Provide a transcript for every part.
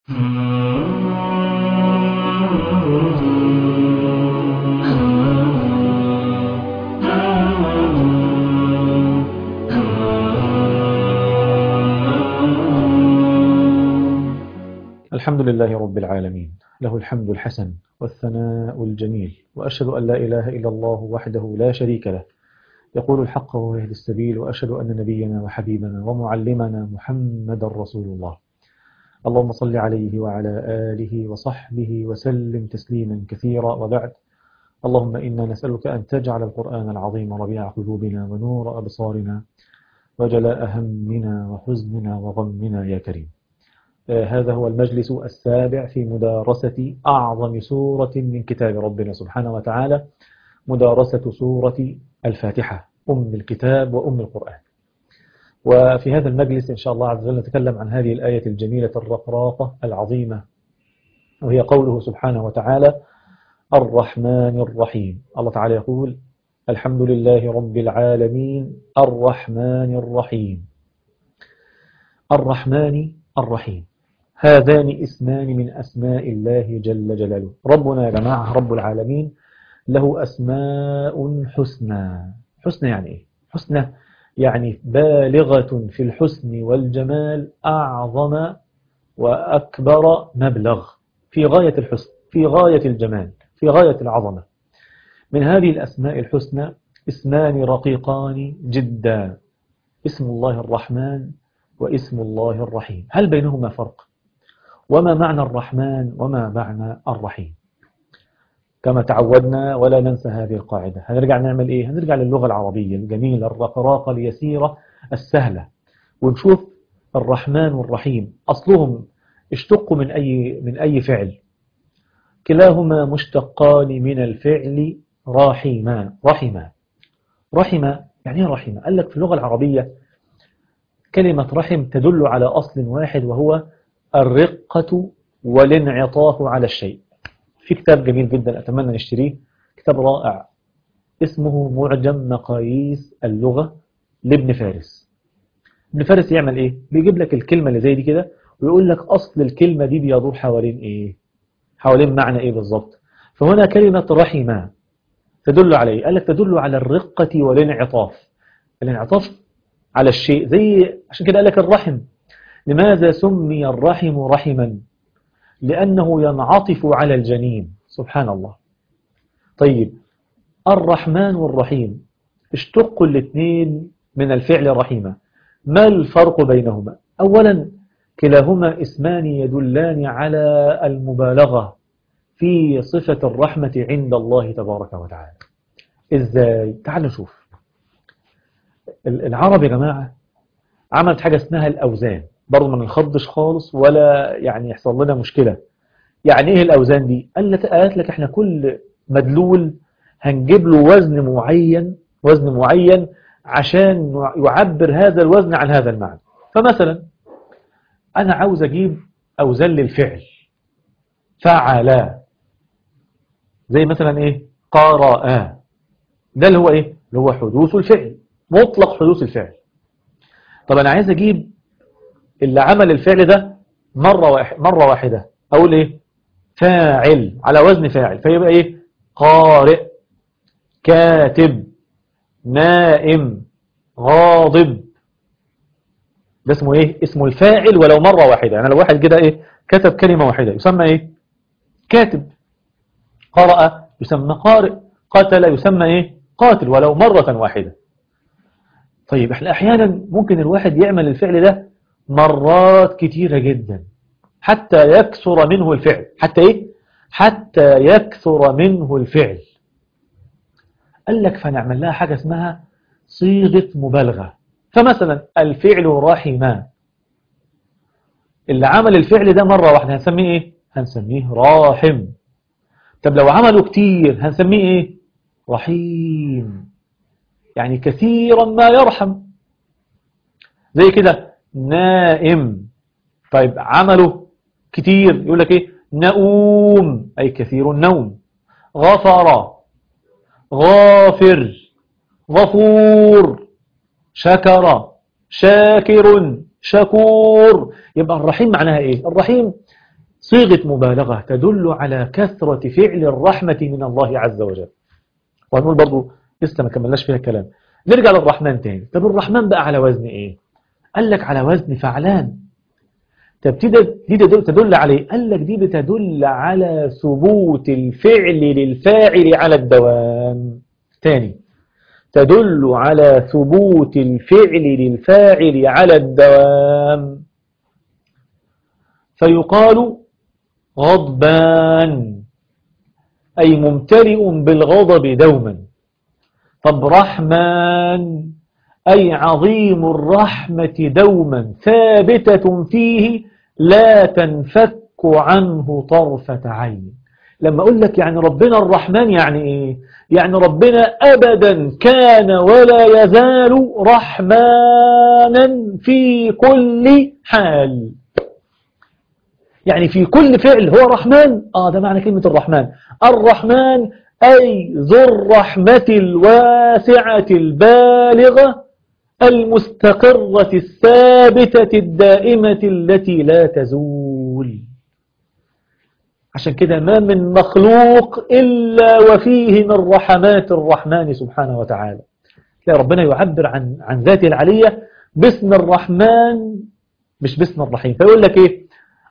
الحمد لله رب العالمين له الحمد الحسن والثناء الجميل وأشهد أن لا إله إلا الله وحده لا شريك له يقول الحق ويهدي السبيل وأشهد أن نبينا وحبيبنا ومعلمنا محمد رسول الله اللهم صل عليه وعلى آله وصحبه وسلم تسليما كثيرا وبعد اللهم إنا نسألك أن تجعل القرآن العظيم ربيع قلوبنا ونور أبصارنا وجلاء همنا وحزننا وغمنا يا كريم هذا هو المجلس السابع في مدارسة أعظم سورة من كتاب ربنا سبحانه وتعالى مدارسة سورة الفاتحة أم الكتاب وأم القرآن وفي هذا المجلس إن شاء الله عز وجل نتكلم عن هذه الآية الجميلة الرقراقة العظيمة وهي قوله سبحانه وتعالى الرحمن الرحيم الله تعالى يقول الحمد لله رب العالمين الرحمن الرحيم الرحمن الرحيم هذان اسمان من أسماء الله جل جلاله ربنا يا جماعة رب العالمين له أسماء حسنى حسنى يعني إيه؟ حسنى يعني بالغة في الحسن والجمال أعظم وأكبر مبلغ في غاية الحسن في غاية الجمال في غاية العظمة من هذه الأسماء الحسنى اسمان رقيقان جدا اسم الله الرحمن واسم الله الرحيم هل بينهما فرق وما معنى الرحمن وما معنى الرحيم كما تعودنا ولا ننسى هذه القاعدة هنرجع نعمل إيه هنرجع للغة العربية الجميلة الرقراقة اليسيرة السهلة ونشوف الرحمن والرحيم أصلهم اشتقوا من أي, من أي فعل كلاهما مشتقان من الفعل راحما رحما رحما يعني ايه رحما قال لك في اللغة العربية كلمة رحم تدل على أصل واحد وهو الرقة والانعطاف على الشيء في كتاب جميل جدا أتمنى نشتريه كتاب رائع اسمه معجم مقاييس اللغة لابن فارس ابن فارس يعمل ايه بيجيب لك الكلمة اللي زي دي كده ويقول لك أصل الكلمة دي بيدور حوالين ايه حوالين معنى ايه بالظبط فهنا كلمة رحمة تدل على ايه قال لك تدل على الرقة والانعطاف الانعطاف على الشيء زي عشان كده قال لك الرحم لماذا سمي الرحم رحما لأنه ينعطف على الجنين سبحان الله طيب الرحمن والرحيم اشتقوا الاثنين من الفعل رحيمة ما الفرق بينهما أولا كلاهما اسمان يدلان على المبالغة في صفة الرحمة عند الله تبارك وتعالى ازاي تعال نشوف العرب يا جماعة عملت حاجة اسمها الأوزان برضه ما نخضش خالص ولا يعني يحصل لنا مشكلة يعني ايه الأوزان دي قالت لك احنا كل مدلول هنجيب له وزن معين وزن معين عشان يعبر هذا الوزن عن هذا المعنى فمثلا أنا عاوز أجيب أوزان للفعل فعل زي مثلا ايه قرأ ده اللي هو ايه اللي هو حدوث الفعل مطلق حدوث الفعل طب أنا عايز أجيب اللي عمل الفعل ده مرة, واحد مرة واحدة أقول إيه فاعل على وزن فاعل فيبقى إيه قارئ كاتب نائم غاضب ده اسمه إيه اسمه الفاعل ولو مرة واحدة يعني لو واحد كده إيه كتب كلمة واحدة يسمى إيه كاتب قرأ يسمى قارئ قتل يسمى إيه قاتل ولو مرة واحدة طيب احنا احيانا ممكن الواحد يعمل الفعل ده مرات كتيرة جدا حتى يكثر منه الفعل حتى ايه حتى يكثر منه الفعل قال لك فنعمل لها حاجة اسمها صيغة مبالغة فمثلا الفعل رحما اللي عمل الفعل ده مرة واحدة هنسميه ايه هنسميه راحم طب لو عمله كتير هنسميه ايه رحيم يعني كثيرا ما يرحم زي كده نائم طيب عمله كتير يقول لك ايه نؤوم أي كثير النوم غفر غافر غفور شكر شاكر شكور يبقى الرحيم معناها ايه الرحيم صيغة مبالغة تدل على كثرة فعل الرحمة من الله عز وجل وهنقول برضو لسه ما كملناش فيها كلام نرجع للرحمن تاني طب الرحمن بقى على وزن ايه قال لك على وزن فعلان طب دي تدل, تدل على ايه قال لك دي بتدل على ثبوت الفعل للفاعل على الدوام تاني تدل على ثبوت الفعل للفاعل على الدوام فيقال غضبان أي ممتلئ بالغضب دوما طب رحمن أي عظيم الرحمة دوما ثابتة فيه لا تنفك عنه طرفة عين لما أقول لك يعني ربنا الرحمن يعني إيه يعني ربنا أبدا كان ولا يزال رحمانا في كل حال يعني في كل فعل هو رحمن آه ده معنى كلمة الرحمن الرحمن أي ذو الرحمة الواسعة البالغة المستقرة الثابتة الدائمة التي لا تزول عشان كده ما من مخلوق إلا وفيه من رحمات الرحمن سبحانه وتعالى تلاقي ربنا يعبر عن عن ذاته العلية باسم الرحمن مش باسم الرحيم فيقول لك إيه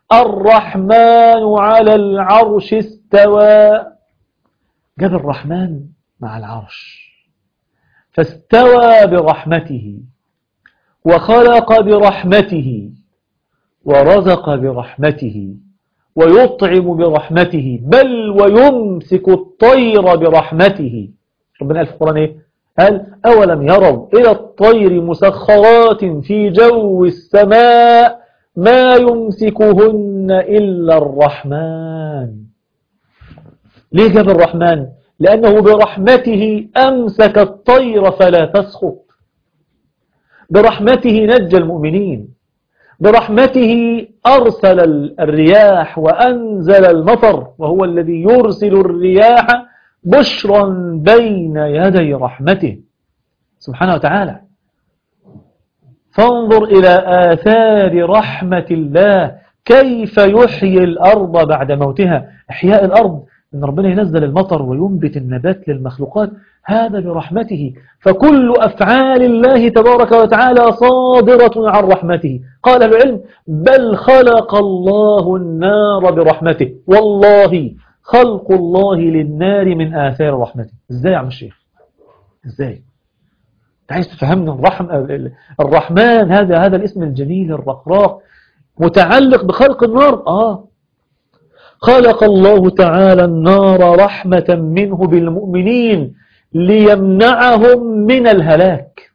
الرحمن على العرش استوى جاب الرحمن مع العرش فاستوى برحمته وخلق برحمته ورزق برحمته ويطعم برحمته بل ويمسك الطير برحمته ربنا قال في القرآن ايه قال أولم يروا إلى الطير مسخرات في جو السماء ما يمسكهن إلا الرحمن ليه جاب الرحمن لأنه برحمته أمسك الطير فلا تسخط برحمته نجى المؤمنين برحمته أرسل الرياح وأنزل المطر وهو الذي يرسل الرياح بشرا بين يدي رحمته سبحانه وتعالى فانظر إلى آثار رحمة الله كيف يحيي الأرض بعد موتها إحياء الأرض إن ربنا ينزل المطر وينبت النبات للمخلوقات هذا برحمته فكل أفعال الله تبارك وتعالى صادرة عن رحمته قال العلم بل خلق الله النار برحمته والله خلق الله للنار من آثار رحمته ازاي يا عم الشيخ ازاي انت عايز تفهمنا الرحم الرحمن هذا هذا الاسم الجميل الرقراق متعلق بخلق النار اه خلق الله تعالى النار رحمة منه بالمؤمنين ليمنعهم من الهلاك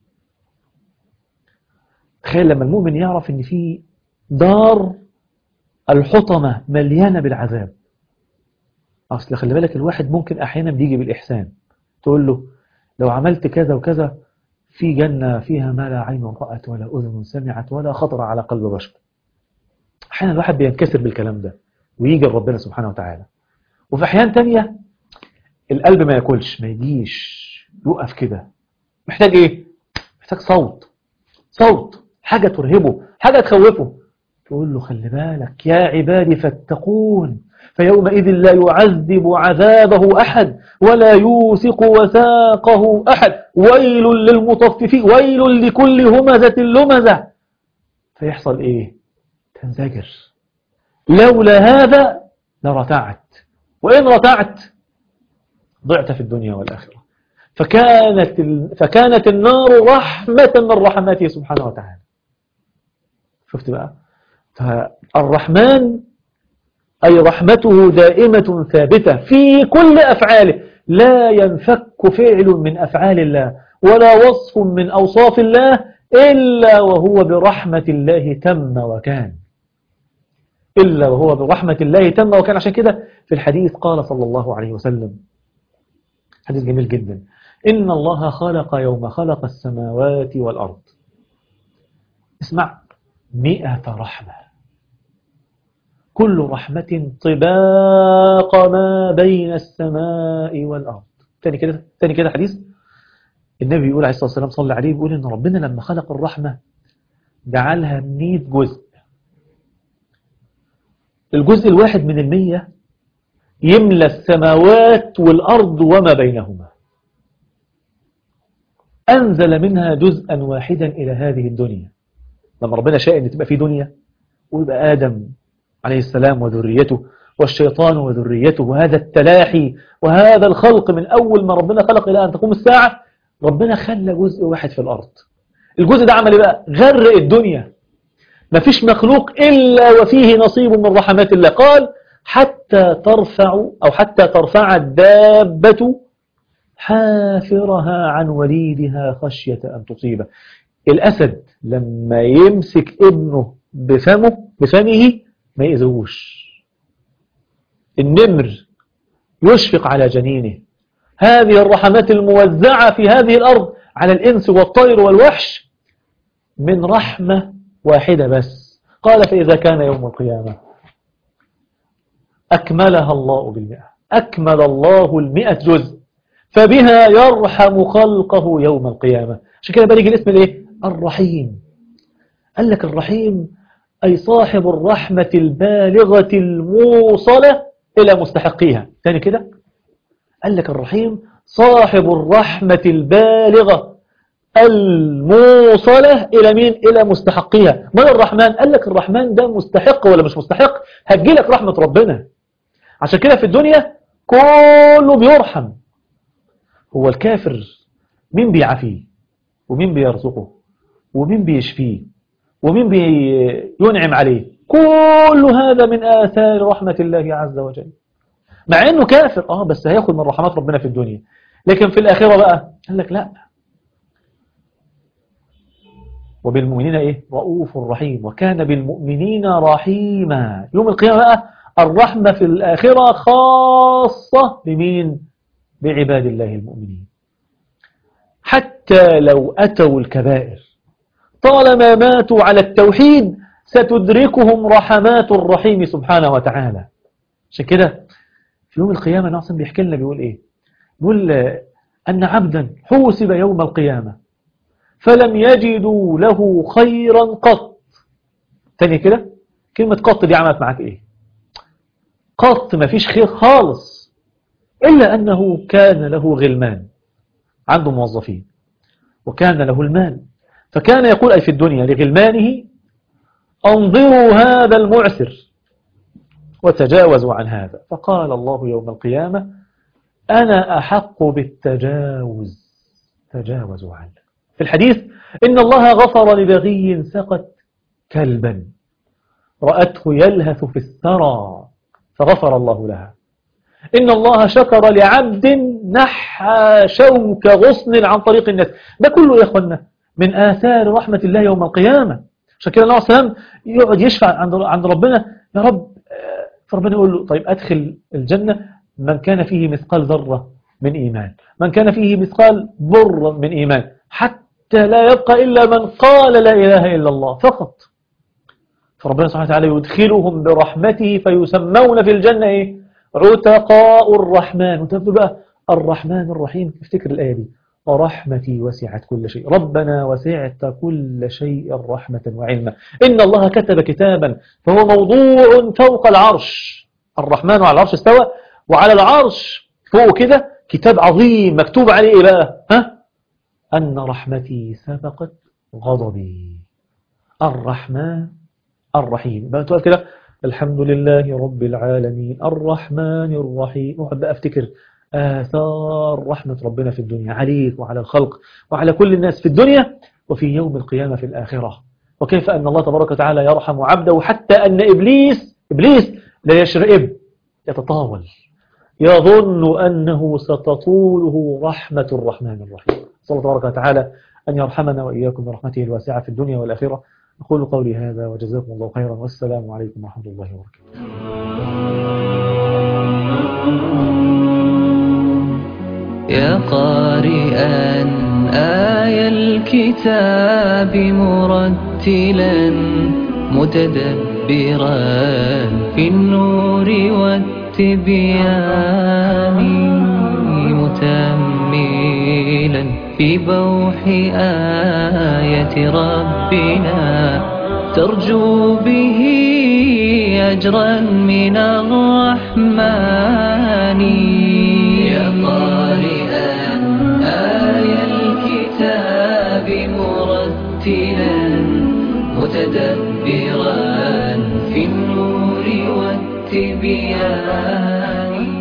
تخيل لما المؤمن يعرف ان في دار الحطمة مليانة بالعذاب اصل خلي بالك الواحد ممكن احيانا بيجي بالاحسان تقول له لو عملت كذا وكذا في جنة فيها ما لا عين رأت ولا أذن سمعت ولا خطر على قلب بشر أحيانا الواحد بينكسر بالكلام ده ويجي ربنا سبحانه وتعالى وفي أحيان تانية القلب ما ياكلش ما يجيش يقف كده محتاج ايه محتاج صوت صوت حاجة ترهبه حاجة تخوفه تقول له خلي بالك يا عبادي فاتقون فيومئذ لا يعذب عذابه أحد ولا يوثق وثاقه أحد ويل للمطففين ويل لكل همزة لمزة فيحصل ايه تنزجر لولا هذا لرتعت وإن رتعت ضعت في الدنيا والآخرة فكانت, فكانت النار رحمة من رحماته سبحانه وتعالى شفت بقى فالرحمن أي رحمته دائمة ثابتة في كل أفعاله لا ينفك فعل من أفعال الله ولا وصف من أوصاف الله إلا وهو برحمة الله تم وكان إلا وهو برحمة الله تم وكان عشان كده في الحديث قال صلى الله عليه وسلم حديث جميل جدا إن الله خلق يوم خلق السماوات والأرض اسمع مئة رحمة كل رحمة طباق ما بين السماء والأرض تاني كده تاني كده حديث النبي يقول عليه الصلاة والسلام صلى عليه بيقول إن ربنا لما خلق الرحمة جعلها 100 جزء الجزء الواحد من المية يملى السماوات والأرض وما بينهما أنزل منها جزءا واحدا إلى هذه الدنيا لما ربنا شاء أن تبقى في دنيا ويبقى آدم عليه السلام وذريته والشيطان وذريته وهذا التلاحي وهذا الخلق من أول ما ربنا خلق إلى أن تقوم الساعة ربنا خلى جزء واحد في الأرض الجزء ده عمل إيه بقى غرق الدنيا ما فيش مخلوق إلا وفيه نصيب من رحمات الله قال حتى ترفع أو حتى ترفع الدابة حافرها عن وليدها خشية أن تصيبه الأسد لما يمسك ابنه بفمه بفمه ما يأذوش النمر يشفق على جنينه هذه الرحمات الموزعة في هذه الأرض على الإنس والطير والوحش من رحمة واحدة بس قال فإذا كان يوم القيامة أكملها الله بالمئة أكمل الله المئة جزء فبها يرحم خلقه يوم القيامة عشان كده بلغ الاسم الايه الرحيم قال لك الرحيم أي صاحب الرحمة البالغة الموصلة إلى مستحقيها تاني كده قال لك الرحيم صاحب الرحمة البالغة الموصلة إلى مين إلى مستحقيها من الرحمن قال لك الرحمن ده مستحق ولا مش مستحق هتجيلك رحمة ربنا عشان كده في الدنيا كله بيرحم هو الكافر مين بيعافيه ومين بيرزقه ومين بيشفيه ومين بينعم عليه كل هذا من آثار رحمة الله عز وجل مع انه كافر اه بس هياخد من رحمات ربنا في الدنيا لكن في الآخرة بقى قال لك لا وبالمؤمنين ايه رؤوف رحيم وكان بالمؤمنين رحيما يوم القيامة بقى الرحمة في الآخرة خاصة بمين بعباد الله المؤمنين حتى لو أتوا الكبائر طالما ماتوا على التوحيد ستدركهم رحمات الرحيم سبحانه وتعالى عشان كده في يوم القيامة ناصم بيحكي لنا بيقول ايه بيقول أن عبدا حوسب يوم القيامة فلم يجدوا له خيرا قط تاني كده كلمة قط دي عملت معاك ايه قط ما فيش خير خالص إلا أنه كان له غلمان عنده موظفين وكان له المال فكان يقول أي في الدنيا لغلمانه انظروا هذا المعسر وتجاوزوا عن هذا فقال الله يوم القيامة أنا أحق بالتجاوز تجاوزوا عنه في الحديث إن الله غفر لبغي سقت كلبا رأته يلهث في الثرى فغفر الله لها إن الله شكر لعبد نحى شوك غصن عن طريق الناس ده كله يا أخوانا من آثار رحمة الله يوم القيامة عشان كده الله عليه وسلم يقعد يشفع عند عند ربنا يا رب فربنا يقول له طيب أدخل الجنة من كان فيه مثقال ذرة من إيمان من كان فيه مثقال بر من إيمان حتى لا يبقى إلا من قال لا إله إلا الله فقط فربنا سبحانه وتعالى يدخلهم برحمته فيسمون في الجنة إيه؟ عتقاء الرحمن وتبدو بقى الرحمن الرحيم افتكر الآية دي ورحمتي وسعت كل شيء ربنا وسعت كل شيء رحمة وعلما إن الله كتب كتابا فهو موضوع فوق العرش الرحمن على العرش استوى وعلى العرش فوق كده كتاب عظيم مكتوب عليه إيه بقى ها؟ أن رحمتي سبقت غضبي الرحمن الرحيم بقى تقول كده الحمد لله رب العالمين الرحمن الرحيم وقعد بقى افتكر آثار رحمة ربنا في الدنيا عليك وعلى الخلق وعلى كل الناس في الدنيا وفي يوم القيامة في الآخرة وكيف أن الله تبارك وتعالى يرحم عبده حتى أن إبليس إبليس لا يشرئب يتطاول يظن أنه ستطوله رحمة الرحمن الرحيم صلى الله تبارك وتعالى أن يرحمنا وإياكم برحمته الواسعة في الدنيا والآخرة أقول قولي هذا وجزاكم الله خيرا والسلام عليكم ورحمة الله وبركاته يا قارئا آي الكتاب مرتلا متدبرا في النور والتبيان متأملا في بوح آية ربنا ترجو به أجرا من الرحمن يا قارئا آي الكتاب مرتلا متدبرا في النور والتبيان